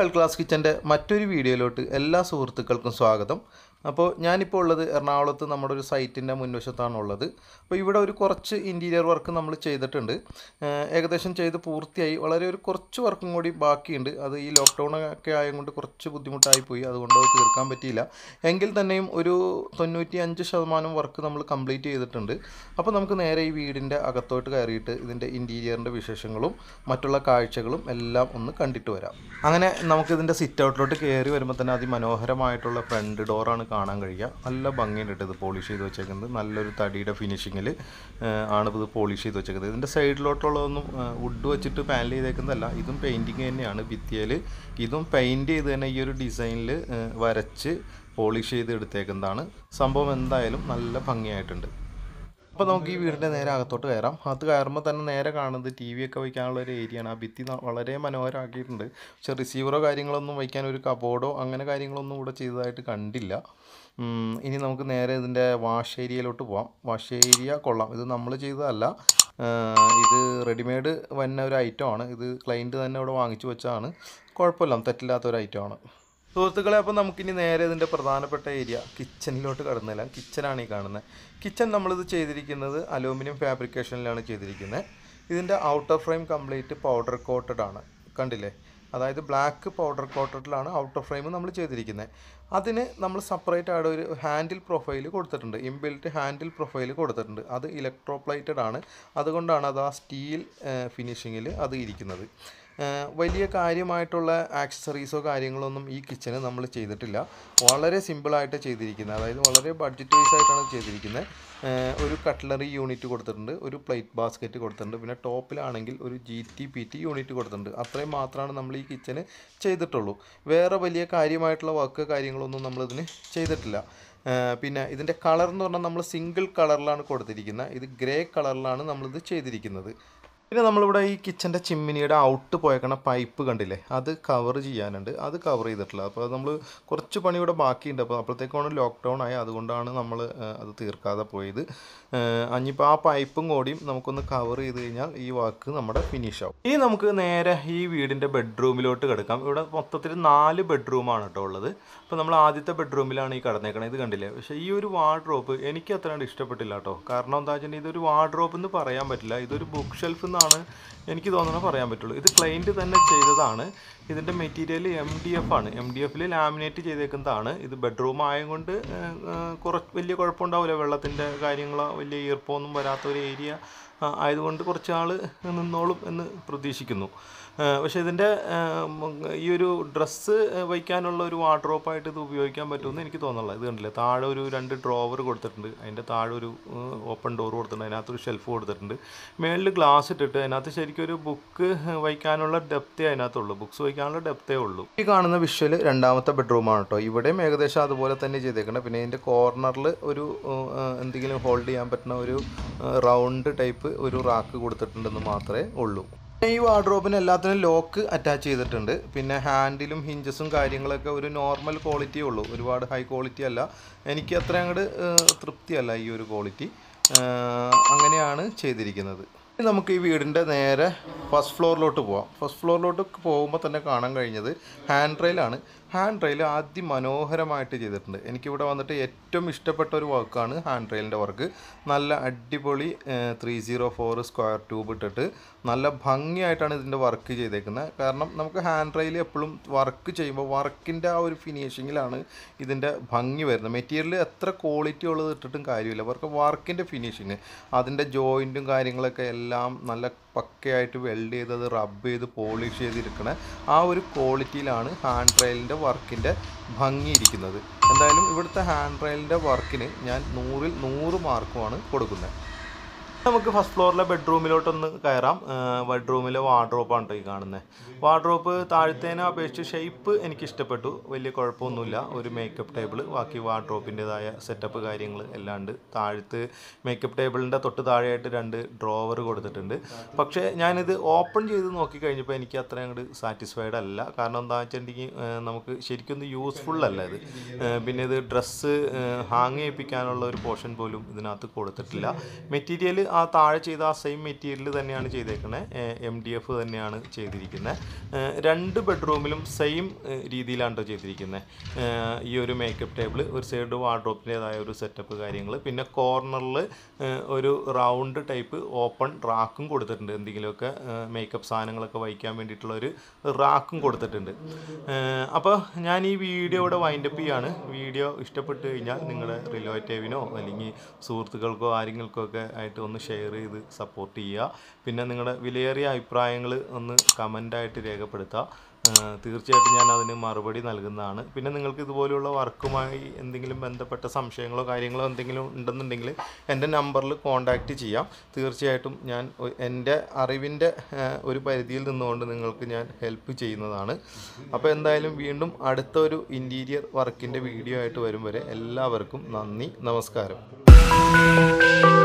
L class കിച്ചൻ്റെ മറ്റൊരു വീഡിയോയിലോട്ട് എല്ലാ സുഹൃത്തുക്കൾക്കും സ്വാഗതം അപ്പോൾ ഞാനിപ്പോൾ ഉള്ളത് എറണാകുളത്ത് നമ്മുടെ ഒരു സൈറ്റിൻ്റെ മുൻവശത്താണ് ഉള്ളത് അപ്പോൾ ഇവിടെ ഒരു കുറച്ച് ഇൻറ്റീരിയർ വർക്ക് നമ്മൾ ചെയ്തിട്ടുണ്ട് ഏഹ് ഏകദേശം ചെയ്ത് പൂർത്തിയായി വളരെ ഒരു കുറച്ച് വർക്കും കൂടി ബാക്കിയുണ്ട് അത് ഈ ലോക്ക്ഡൗൺ ഒക്കെ ആയതുകൊണ്ട് കുറച്ച് ബുദ്ധിമുട്ടായി പോയി അതുകൊണ്ട് അത് തീർക്കാൻ പറ്റിയില്ല എങ്കിൽ തന്നെയും ഒരു തൊണ്ണൂറ്റി അഞ്ച് ശതമാനം വർക്ക് നമ്മൾ കംപ്ലീറ്റ് ചെയ്തിട്ടുണ്ട് അപ്പോൾ നമുക്ക് നേരെ ഈ വീടിൻ്റെ അകത്തോട്ട് കയറിയിട്ട് ഇതിൻ്റെ ഇൻറ്റീരിയറിൻ്റെ വിശേഷങ്ങളും മറ്റുള്ള കാഴ്ചകളും എല്ലാം ഒന്ന് കണ്ടിട്ട് വരാം അങ്ങനെ നമുക്കിതിൻ്റെ സിറ്റ് ഔട്ടിലോട്ട് കയറി വരുമ്പോൾ തന്നെ അതിമനോഹരമായിട്ടുള്ള ഫ്രണ്ട് ഡോറാണ് കാണാൻ കഴിയുക നല്ല ഭംഗിയുണ്ട് കേട്ടോ ഇത് പോളിഷ് ചെയ്ത് വെച്ചേക്കുന്നത് നല്ലൊരു തടിയുടെ ഫിനിഷിങ്ങിൽ ആണ് ഇത് പോളിഷ് ചെയ്ത് വെച്ചേക്കുന്നത് ഇതിൻ്റെ സൈഡിലോട്ടുള്ളതൊന്നും വുഡ് വെച്ചിട്ട് പാനൽ ചെയ്തേക്കുന്നതല്ല ഇതും പെയിൻറ്റിങ് തന്നെയാണ് ഭിത്തിയിൽ ഇതും പെയിൻറ്റ് ചെയ്ത് തന്നെ ഈ ഒരു ഡിസൈനിൽ വരച്ച് പോളിഷ് ചെയ്ത് എടുത്തേക്കുന്നതാണ് സംഭവം എന്തായാലും നല്ല ഭംഗിയായിട്ടുണ്ട് അപ്പോൾ നമുക്ക് ഈ വീടിൻ്റെ നേരെ അകത്തോട്ട് കയറാം അകത്ത് കയറുമ്പോൾ തന്നെ നേരെ കാണുന്നത് ടി വി ഒക്കെ വയ്ക്കാനുള്ള ഒരു ഏരിയയാണ് ആ ഭിത്തി ന- വളരെ മനോഹരമാക്കിയിട്ടുണ്ട് പക്ഷേ റിസീവറോ കാര്യങ്ങളൊന്നും വയ്ക്കാൻ ഒരു കബോർഡോ അങ്ങനെ കാര്യങ്ങളൊന്നും ഇവിടെ ചെയ്തതായിട്ട് കണ്ടില്ല ഉം, ഇനി നമുക്ക് നേരെ ഇതിൻ്റെ വാഷ് ഏരിയയിലോട്ട് പോവാം വാഷ് ഏരിയ കൊള്ളാം ഇത് നമ്മൾ ചെയ്തതല്ല ആഹ് ഇത് റെഡിമെയ്ഡ് വന്ന ഒരു ഐറ്റമാണ് ഇത് ക്ലയൻറ്റ് തന്നെ ഇവിടെ വാങ്ങിച്ചു വെച്ചതാണ് കുഴപ്പമില്ല തെറ്റില്ലാത്ത ഒരു ഐറ്റമാണ് സുഹൃത്തുക്കളെ അപ്പോൾ നമുക്കിനി നേരെ ഇതിൻ്റെ പ്രധാനപ്പെട്ട ഏരിയ കിച്ചണിലോട്ട് കടന്നില്ല കിച്ചനാണ് ഈ കാണുന്നത് കിച്ചൺ നമ്മളിത് ചെയ്തിരിക്കുന്നത് അലൂമിനിയം ഫാബ്രിക്കേഷനിലാണ് ചെയ്തിരിക്കുന്നത് ഇതിൻ്റെ outer frame complete powder coated ആണ് കണ്ടില്ലേ അതായത് ബ്ലാക്ക് പൗഡർ കോട്ടഡിലാണ് ഔട്ടർ ഫ്രെയിം നമ്മൾ ചെയ്തിരിക്കുന്നത് അതിന് നമ്മൾ സെപ്പറേറ്റ് ആയിട്ട് ഒരു ഹാൻഡിൽ പ്രൊഫൈൽ കൊടുത്തിട്ടുണ്ട് ഇൻബിൽറ്റ് ഹാൻഡിൽ പ്രൊഫൈൽ കൊടുത്തിട്ടുണ്ട് അത് ഇലക്ട്രോപ്ലൈറ്റഡ് ആണ് അതുകൊണ്ടാണ് അത് ആ സ്റ്റീൽ ഫിനിഷിങ്ങിൽ അത് ഇരിക്കുന്നത് ഏഹ് വലിയ കാര്യമായിട്ടുള്ള ആക്സസറീസോ കാര്യങ്ങളൊന്നും ഈ കിച്ചന് നമ്മൾ ചെയ്തിട്ടില്ല വളരെ സിമ്പിളായിട്ട് ചെയ്തിരിക്കുന്നത് അതായത് വളരെ ബഡ്ജറ്റ് വൈസ് ആയിട്ടാണ് ചെയ്തിരിക്കുന്നത് ഏഹ് ഒരു കട്ട്ലറി യൂണിറ്റ് കൊടുത്തിട്ടുണ്ട് ഒരു പ്ലേറ്റ് ബാസ്ക്കറ്റ് കൊടുത്തിട്ടുണ്ട് പിന്നെ ടോപ്പിലാണെങ്കിൽ ഒരു G T P T unit കൊടുത്തിട്ടുണ്ട് അത്രയും മാത്രമാണ് നമ്മൾ ഈ കിച്ചന് ചെയ്തിട്ടുള്ളൂ വേറെ വലിയ കാര്യമായിട്ടുള്ള വർക്ക് കാര്യങ്ങളൊന്നും നമ്മളിതിന് ചെയ്തിട്ടില്ല ഏഹ് പിന്നെ ഇതിൻ്റെ കളർ എന്ന് പറഞ്ഞാൽ നമ്മൾ സിംഗിൾ കളറിലാണ് കൊടുത്തിരിക്കുന്നത് ഇത് ഗ്രേ കളറിലാണ് നമ്മളിത് ചെയ്തിരിക്കുന്നത് പിന്നെ നമ്മളിവിടെ ഈ കിച്ചൻ്റെ ചിമ്മിനിയുടെ ഔട്ട് പോയേക്കണ പൈപ്പ് കണ്ടില്ലേ അത് കവർ ചെയ്യാനുണ്ട് അത് കവർ ചെയ്തിട്ടില്ല അപ്പോൾ അത് നമ്മൾ കുറച്ച് പണി ഇവിടെ ബാക്കിയുണ്ട് അപ്പോൾ അപ്പോഴത്തേക്കാണ് ലോക്ക്ഡൗൺ ആയി അതുകൊണ്ടാണ് നമ്മൾ അത് തീർക്കാതെ പോയത് അഞ്ഞിപ്പോൾ ആ പൈപ്പും കൂടിയും നമുക്കൊന്ന് കവർ ചെയ്ത് കഴിഞ്ഞാൽ ഈ വർക്ക് നമ്മുടെ ഫിനിഷ് ആവും ഇനി നമുക്ക് നേരെ ഈ വീടിൻ്റെ ബെഡ്റൂമിലോട്ട് കിടക്കാം ഇവിടെ മൊത്തത്തിൽ നാല് ബെഡ്റൂമാണ് കേട്ടോ ഉള്ളത് അപ്പോൾ നമ്മൾ ആദ്യത്തെ ബെഡ്റൂമിലാണ് ഈ കടന്നേക്കണത് ഇത് കണ്ടില്ലേ പക്ഷേ ഈ ഒരു വാർഡ്രോപ്പ് എനിക്ക് അത്ര കണ്ട് ഇഷ്ടപ്പെട്ടില്ല കേട്ടോ കാരണം എന്താ വെച്ചിട്ടുണ്ടെങ്കിൽ ഇതൊരു വാർഡ്രോപ്പ് എന്ന് പറയാൻ പറ്റില്ല ഇതൊരു ബുക്ക് ഷെൽഫ് എന്നാണ് എനിക്ക് തോന്നുന്നത് പറയാൻ പറ്റുള്ളൂ ഇത് ക്ലൈൻറ്റ് തന്നെ ചെയ്തതാണ് ഇതിൻ്റെ മെറ്റീരിയൽ എം ഡി എഫ് ആണ് എം ഡി എഫിൽ ലാമിനേറ്റ് ചെയ്തേക്കുന്നതാണ് ഇത് ബെഡ്റൂം ആയതുകൊണ്ട് കുറച്ച് വലിയ കുഴപ്പമുണ്ടാവില്ല വെള്ളത്തിൻ്റെ കാര്യങ്ങളോ വലിയ ഈർപ്പമൊന്നും വരാത്ത ഒരു ഏരിയ ആയതുകൊണ്ട് കുറച്ച് ആൾ നിന്നോളും എന്ന് പ്രതീക്ഷിക്കുന്നു ആ, പക്ഷേ ഇതിൻ്റെ ആ, ഉം, ഈ ഒരു ഡ്രസ്സ് വയ്ക്കാനുള്ള ഒരു വാർഡ്രോപ്പായിട്ട് ഇത് ഉപയോഗിക്കാൻ പറ്റുമെന്ന് എനിക്ക് തോന്നുന്നില്ല ഇത് കണ്ടില്ലേ താഴെ ഒരു രണ്ട് ഡ്രോവർ കൊടുത്തിട്ടുണ്ട് അതിൻ്റെ താഴെ ഒരു ഓപ്പൺ ഡോർ കൊടുത്തിട്ടുണ്ട് അതിനകത്തൊരു ഷെൽഫ് കൊടുത്തിട്ടുണ്ട് മേളിൽ ഗ്ലാസ് ഇട്ടിട്ട് അതിനകത്ത് ശരിക്കും ഒരു ബുക്ക് വയ്ക്കാനുള്ള ഡെപ്തേ അതിനകത്തുള്ളൂ ബുക്സ് വയ്ക്കാനുള്ള ഡെപ്തേ ഉള്ളൂ ഈ കാണുന്ന വിഷ്വൽ രണ്ടാമത്തെ ബെഡ്റൂമാണ് കേട്ടോ ഇവിടെയും ഏകദേശം അതുപോലെ തന്നെ ചെയ്തേക്കണം പിന്നെ ഇതിൻ്റെ കോർണറിൽ ഒരു ആ, എന്തെങ്കിലും ഹോൾഡ് ചെയ്യാൻ പറ്റുന്ന ഒരു റൗണ്ട് ടൈപ്പ് ഒരു റാക്ക് കൊടുത്തിട്ടുണ്ടെന്ന് മാത്രമേ ഉള്ളൂ ഈ വാർഡ്രോബിന് എല്ലാത്തിനും ലോക്ക് അറ്റാച്ച് ചെയ്തിട്ടുണ്ട് പിന്നെ ഹാൻഡിലും ഹിഞ്ചസും കാര്യങ്ങളൊക്കെ ഒരു നോർമൽ ക്വാളിറ്റിയേ ഉള്ളൂ ഒരുപാട് ഹൈ ക്വാളിറ്റി അല്ല എനിക്ക് അത്ര അങ്ങോട്ട് തൃപ്തിയല്ല ഈ ഒരു ക്വാളിറ്റി അങ്ങനെയാണ് ചെയ്തിരിക്കുന്നത് ഇനി നമുക്ക് ഈ വീടിൻ്റെ നേരെ ഫസ്റ്റ് ഫ്ലോറിലോട്ട് പോവാം ഫസ്റ്റ് ഫ്ലോറിലോട്ട് പോകുമ്പോൾ തന്നെ കാണാൻ കഴിഞ്ഞത് ഹാൻഡ് റെയിലാണ് ഹാൻഡ് റെയിൽ ആദ്യം മനോഹരമായിട്ട് ചെയ്തിട്ടുണ്ട് എനിക്കിവിടെ വന്നിട്ട് ഏറ്റവും ഇഷ്ടപ്പെട്ട ഒരു വർക്കാണ് ഹാൻഡ് റെയിലിൻ്റെ വർക്ക് നല്ല അടിപൊളി three zero four square tube ഇട്ടിട്ട് നല്ല ഭംഗിയായിട്ടാണ് ഇതിൻ്റെ വർക്ക് ചെയ്തേക്കുന്നത് കാരണം നമുക്ക് ഹാൻഡ് റെയിൽ എപ്പോഴും വർക്ക് ചെയ്യുമ്പോൾ വർക്കിൻ്റെ ആ ഒരു ഫിനിഷിങ്ങിലാണ് ഇതിൻ്റെ ഭംഗി വരുന്നത് മെറ്റീരിയൽ എത്ര ക്വാളിറ്റി ഉള്ളത് ഇട്ടിട്ടും കാര്യമില്ല അവർക്ക് വർക്കിൻ്റെ ഫിനിഷിങ് അതിൻ്റെ ജോയിൻറ്റും കാര്യങ്ങളൊക്കെ എല്ലാം നല്ല പക്കയായിട്ട് വെൽഡ് ചെയ്തത് റബ്ബ് ചെയ്ത് പോളിഷ് ചെയ്തിരിക്കണ ആ ഒരു ക്വാളിറ്റിയിലാണ് ഹാൻഡ് റെയിലിൻ്റെ വർക്കിൻ്റെ ഭംഗി ഇരിക്കുന്നത് എന്തായാലും ഇവിടുത്തെ ഹാൻഡ് റെയിലിൻ്റെ വർക്കിന് ഞാൻ നൂറിൽ നൂറ് മാർക്കുമാണ് കൊടുക്കുന്നത് നമുക്ക് ഫസ്റ്റ് ഫ്ലോറിലെ ബെഡ്റൂമിലോട്ടൊന്ന് കയറാം ബെഡ്റൂമിലെ വാർഡ്രോപ്പാണ് കേട്ടോ ഈ കാണുന്നത് വാർഡ്രോപ്പ് താഴത്തേനെ അപേക്ഷിച്ച് ഷേപ്പ് എനിക്ക് ഇഷ്ടപ്പെട്ടു വലിയ കുഴപ്പമൊന്നുമില്ല ഒരു മേക്കപ്പ് ടേബിൾ ബാക്കി വാർഡ്രോപ്പിൻ്റെതായ സെറ്റപ്പ് കാര്യങ്ങൾ എല്ലാം ഉണ്ട് താഴത്ത് മേക്കപ്പ് ടേബിളിൻ്റെ തൊട്ട് താഴെയായിട്ട് രണ്ട് ഡ്രോവർ കൊടുത്തിട്ടുണ്ട് പക്ഷേ ഞാനിത് ഓപ്പൺ ചെയ്ത് നോക്കി കഴിഞ്ഞപ്പോൾ എനിക്ക് അത്ര അങ്ങോട്ട് സാറ്റിസ്ഫൈഡ് അല്ല കാരണം എന്താ വെച്ചിട്ടുണ്ടെങ്കിൽ ഏഹ്, നമുക്ക് ശരിക്കും യൂസ്ഫുൾ അല്ല ഇത് ഏഹ്, പിന്നെ ഇത് ഡ്രസ്സ് ഹാങ് ചെയ്യിപ്പിക്കാനുള്ള ഒരു പോർഷൻ പോലും ഇതിനകത്ത് കൊടുത്തിട്ടില്ല മെറ്റീരിയൽ ആ താഴെ ചെയ്ത ആ സെയിം മെറ്റീരിയൽ തന്നെയാണ് ചെയ്തേക്കുന്നത് എം ഡി എഫ് തന്നെയാണ് ചെയ്തിരിക്കുന്നത് രണ്ട് ബെഡ്റൂമിലും സെയിം രീതിയിലാണ് കേട്ടോ ചെയ്തിരിക്കുന്നത് ഈ ഒരു മേക്കപ്പ് ടേബിൾ ഒരു സൈഡ് വാർഡ്രോപ്പിൻ്റെതായ ഒരു സെറ്റപ്പ് കാര്യങ്ങൾ പിന്നെ കോർണറിൽ ഒരു റൗണ്ട് ടൈപ്പ് ഓപ്പൺ റാക്കും കൊടുത്തിട്ടുണ്ട് എന്തെങ്കിലുമൊക്കെ മേക്കപ്പ് സാധനങ്ങളൊക്കെ വഹിക്കാൻ വേണ്ടിയിട്ടുള്ള ഒരു റാക്കും കൊടുത്തിട്ടുണ്ട് അപ്പോൾ ഞാൻ ഈ വീഡിയോ ഇവിടെ വൈൻഡപ്പ് ചെയ്യാണ് വീഡിയോ ഇഷ്ടപ്പെട്ട് കഴിഞ്ഞാൽ നിങ്ങളുടെ റിലേറ്റീവിനോ അല്ലെങ്കിൽ സുഹൃത്തുക്കൾക്കോ ആരെങ്കിൽക്കോ ഒക്കെ ആയിട്ട് ഒന്ന് ഷെയർ ചെയ്ത് സപ്പോർട്ട് ചെയ്യുക പിന്നെ നിങ്ങളുടെ വിലയേറിയ അഭിപ്രായങ്ങൾ ഒന്ന് കമൻ്റായിട്ട് രേഖപ്പെടുത്തുക ആ, തീർച്ചയായിട്ടും ഞാൻ അതിന് മറുപടി നൽകുന്നതാണ് പിന്നെ നിങ്ങൾക്ക് ഇതുപോലെയുള്ള വർക്കുമായി എന്തെങ്കിലും ബന്ധപ്പെട്ട സംശയങ്ങളോ കാര്യങ്ങളോ എന്തെങ്കിലും ഉണ്ടെന്നുണ്ടെങ്കിൽ എൻ്റെ നമ്പറിൽ കോൺടാക്റ്റ് ചെയ്യാം തീർച്ചയായിട്ടും ഞാൻ ഒ- എൻ്റെ അറിവിൻ്റെ ആ, ഒരു പരിധിയിൽ നിന്നുകൊണ്ട് നിങ്ങൾക്ക് ഞാൻ ഹെൽപ്പ് ചെയ്യുന്നതാണ് അപ്പോൾ എന്തായാലും വീണ്ടും അടുത്ത ഒരു ഇൻറ്റീരിയർ വർക്കിൻ്റെ വീഡിയോ ആയിട്ട് വരും വരെ എല്ലാവർക്കും നന്ദി നമസ്കാരം